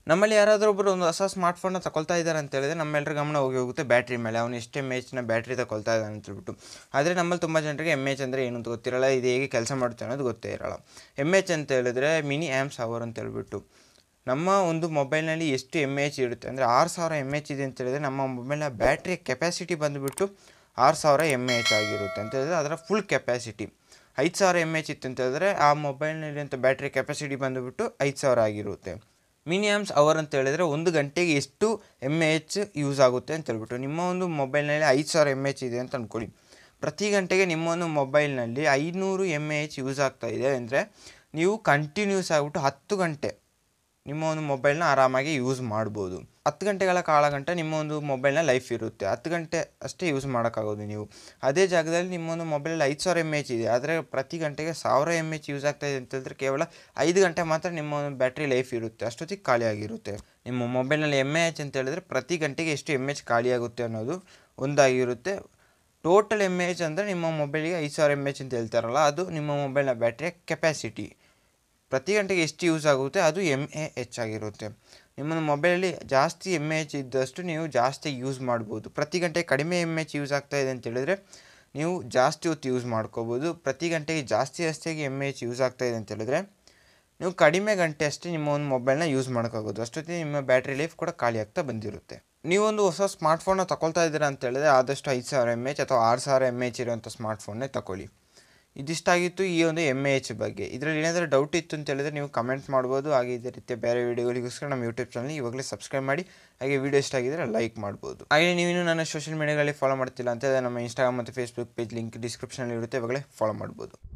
ನಮ್ಮಲ್ಲಿ ಯಾರಾದರೂ ಒಬ್ಬರು ಒಂದು ಹೊಸ ಸ್ಮಾರ್ಟ್ಫೋನ್ನ ತಗೊಳ್ತಾ ಇದ್ದಾರೆ ಅಂತ ಹೇಳಿದ್ರೆ ನಮ್ಮೆಲ್ಲರ ಗಮನ ಹೋಗಿ ಹೋಗುತ್ತೆ ಬ್ಯಾಟ್ರಿ ಮೇಲೆ ಅವನು ಎಷ್ಟು ಎಮ್ ಎಚ್ನ ಬ್ಯಾಟ್ರಿ ತಗೊಳ್ತಾ ಇದ್ದಾನೆ ಅಂತ ಹೇಳ್ಬಿಟ್ಟು ಆದರೆ ನಮ್ಮಲ್ಲಿ ತುಂಬ ಜನರಿಗೆ ಎಮ್ ಎಚ್ ಅಂದರೆ ಏನು ಅಂತ ಗೊತ್ತಿರಲ್ಲ ಇದು ಹೇಗೆ ಕೆಲಸ ಮಾಡುತ್ತೆ ಅನ್ನೋದು ಗೊತ್ತೇ ಇರಲ್ಲ ಎಮ್ ಎಚ್ ಅಂತ ಹೇಳಿದ್ರೆ ಮಿನಿ ಆ್ಯಮ್ಸ್ ಅವರ್ ಅಂತ ಹೇಳ್ಬಿಟ್ಟು ನಮ್ಮ ಒಂದು ಮೊಬೈಲ್ನಲ್ಲಿ ಎಷ್ಟು ಎಮ್ ಎಚ್ ಇರುತ್ತೆ ಅಂದರೆ ಆರು ಸಾವಿರ ಎಮ್ ಎಚ್ ಇದೆ ಅಂತ ಹೇಳಿದ್ರೆ ನಮ್ಮ ಮೊಬೈಲ್ನ ಬ್ಯಾಟ್ರಿ ಕೆಪಾಸಿಟಿ ಬಂದುಬಿಟ್ಟು ಆರು ಸಾವಿರ ಎಮ್ ಎಚ್ ಆಗಿರುತ್ತೆ ಅಂತ ಹೇಳಿದ್ರೆ ಅದರ ಫುಲ್ ಕೆಪಾಸಿಟಿ ಐದು ಸಾವಿರ ಎಮ್ ಎಚ್ ಇತ್ತು ಅಂತ ಹೇಳಿದ್ರೆ ಆ ಮೊಬೈಲ್ನಲ್ಲಿರುವಂಥ ಬ್ಯಾಟ್ರಿ ಕೆಪಾಸಿಟಿ ಬಂದುಬಿಟ್ಟು ಐದು ಸಾವಿರ ಆಗಿರುತ್ತೆ ಮಿನಿಯಮ್ಸ್ ಅವರ್ ಅಂತ ಹೇಳಿದ್ರೆ ಒಂದು ಗಂಟೆಗೆ ಎಷ್ಟು ಎಮ್ ಎಚ್ ಯೂಸ್ ಆಗುತ್ತೆ ಅಂತ ಹೇಳ್ಬಿಟ್ಟು ನಿಮ್ಮ ಒಂದು ಮೊಬೈಲ್ನಲ್ಲಿ ಐದು ಸಾವಿರ ಎಮ್ ಎಚ್ ಇದೆ ಅಂತ ಅಂದ್ಕೊಳ್ಳಿ ಪ್ರತಿ ಗಂಟೆಗೆ ನಿಮ್ಮ ಒಂದು ಮೊಬೈಲ್ನಲ್ಲಿ ಐನೂರು ಎಮ್ ಎಚ್ ಯೂಸ್ ಆಗ್ತಾ ಇದೆ ಅಂದರೆ ನೀವು ಕಂಟಿನ್ಯೂಸ್ ಆಗಿಬಿಟ್ಟು ಹತ್ತು ಗಂಟೆ ನಿಮ್ಮ ಒಂದು ಮೊಬೈಲ್ನ ಆರಾಮಾಗಿ ಯೂಸ್ ಮಾಡ್ಬೋದು ಹತ್ತು ಗಂಟೆಗಳ ಕಾಲ ಗಂಟ ನಿಮ್ಮ ಒಂದು ಮೊಬೈಲ್ನ ಲೈಫ್ ಇರುತ್ತೆ ಹತ್ತು ಗಂಟೆ ಅಷ್ಟೇ ಯೂಸ್ ಮಾಡೋಕ್ಕಾಗೋದು ನೀವು ಅದೇ ಜಾಗದಲ್ಲಿ ನಿಮ್ಮ ಒಂದು ಮೊಬೈಲಲ್ಲಿ ಐದು ಸಾವಿರ ಎಮ್ ಎಚ್ ಇದೆ ಆದರೆ ಪ್ರತಿ ಗಂಟೆಗೆ ಸಾವಿರ ಎಮ್ ಎಚ್ ಯೂಸ್ ಆಗ್ತಾ ಇದೆ ಅಂತ ಹೇಳಿದ್ರೆ ಕೇವಲ ಐದು ಗಂಟೆ ಮಾತ್ರ ನಿಮ್ಮ ಒಂದು ಬ್ಯಾಟ್ರಿ ಲೈಫ್ ಇರುತ್ತೆ ಅಷ್ಟೊತ್ತಿಗೆ ಖಾಲಿಯಾಗಿರುತ್ತೆ ನಿಮ್ಮ ಮೊಬೈಲ್ನಲ್ಲಿ ಎಮ್ ಎಚ್ ಅಂತ ಹೇಳಿದ್ರೆ ಪ್ರತಿ ಗಂಟೆಗೆ ಎಷ್ಟು ಎಮ್ ಎಚ್ ಖಾಲಿಯಾಗುತ್ತೆ ಅನ್ನೋದು ಒಂದಾಗಿರುತ್ತೆ ಟೋಟಲ್ ಎಮ್ ಎಚ್ ಅಂದರೆ ನಿಮ್ಮ ಮೊಬೈಲಿಗೆ ಐದು ಸಾವಿರ ಎಮ್ ಎಚ್ ಅಂತ ಹೇಳ್ತಾರಲ್ಲ ಅದು ನಿಮ್ಮ ಮೊಬೈಲ್ನ ಬ್ಯಾಟ್ರಿಯ ಕೆಪಾಸಿಟಿ ಪ್ರತಿ ಗಂಟೆಗೆ ಎಷ್ಟು ಯೂಸ್ ಆಗುತ್ತೆ ಅದು ಎಮ್ ಎ ಎಚ್ ಆಗಿರುತ್ತೆ ನಿಮ್ಮ ಮೊಬೈಲಲ್ಲಿ ಜಾಸ್ತಿ ಎಮ್ ಎಚ್ ಇದ್ದಷ್ಟು ನೀವು ಜಾಸ್ತಿ ಯೂಸ್ ಮಾಡ್ಬೋದು ಪ್ರತಿ ಗಂಟೆ ಕಡಿಮೆ ಎಮ್ ಎಚ್ ಯೂಸ್ ಆಗ್ತಾ ಇದೆ ಅಂತ ಹೇಳಿದ್ರೆ ನೀವು ಜಾಸ್ತಿ ಹೊತ್ತು ಯೂಸ್ ಮಾಡ್ಕೋಬೋದು ಪ್ರತಿ ಗಂಟೆಗೆ ಜಾಸ್ತಿ ಜಾಸ್ತಿಯಾಗಿ ಎಮ್ ಎಚ್ ಯೂಸ್ ಆಗ್ತಾ ಇದೆ ಅಂತ ಹೇಳಿದ್ರೆ ನೀವು ಕಡಿಮೆ ಗಂಟೆ ಅಷ್ಟೇ ನಿಮ್ಮ ಒಂದು ಮೊಬೈಲ್ನ ಯೂಸ್ ಮಾಡೋಕ್ಕಾಗೋದು ಅಷ್ಟೊತ್ತಿಗೆ ನಿಮ್ಮ ಬ್ಯಾಟ್ರಿ ಲೈಫ್ ಕೂಡ ಖಾಲಿ ಆಗ್ತಾ ಬಂದಿರುತ್ತೆ ನೀವೊಂದು ಹೊಸ ಸ್ಮಾರ್ಟ್ಫೋನ್ನ ತಗೊಳ್ತಾ ಇದ್ದೀರಾ ಅಂತ ಹೇಳಿದ್ರೆ ಆದಷ್ಟು ಐದು ಸಾವಿರ ಎಮ್ ಎಚ್ ಅಥವಾ ಆರು ಸಾವಿರ ಎಮ್ ಎಚ್ ಇರುವಂಥ ಸ್ಮಾರ್ಟ್ಫೋನ್ನೇ ತಗೊಳ್ಳಿ ಇದಿಷ್ಟಾಗಿತ್ತು ಈ ಒಂದು ಎಮ್ ಎ ಎಚ್ ಬಗ್ಗೆ ಇದರಲ್ಲಿ ಏನಾದರೂ ಡೌಟ್ ಇತ್ತು ಅಂತ ಹೇಳಿದ್ರೆ ನೀವು ಕಮೆಂಟ್ ಮಾಡ್ಬೋದು ಹಾಗೆ ಇದೇ ರೀತಿಯ ಬೇರೆ ವೀಡಿಯೋಗಳಿಗೋಸ್ಕರ ನಮ್ಮ ಯೂಟ್ಯೂಬ್ ಚಾನಲ್ ಇವಾಗಲೇ ಸಬ್ಸ್ಕ್ರೈಬ್ ಮಾಡಿ ಹಾಗೆ ವೀಡಿಯೋ ಇಷ್ಟ ಆಗಿದ್ದರೆ ಲೈಕ್ ಮಾಡ್ಬೋದು ಹಾಗೆ ನೀವು ಇನ್ನೂ ನನ್ನ ಸೋಷಿಯಲ್ ಮೀಡಿಯಾಗಳಲ್ಲಿ ಫಾಲೋ ಮಾಡ್ತಿಲ್ಲ ಅಂತ ಹೇಳಿದ್ರೆ ನಮ್ಮ ಇನ್ಸ್ಟಾಗ್ರಾಮ್ ಮತ್ತು ಫೇಸ್ಬುಕ್ ಪೇಜ್ ಲಿಂಕ್ ಡಿಸ್ಕ್ರಿಪ್ಷನಲ್ಲಿ ಇರುತ್ತೆ ಇವಾಗಲೇ ಫಾಲೋ ಮಾಡ್ಬೋದು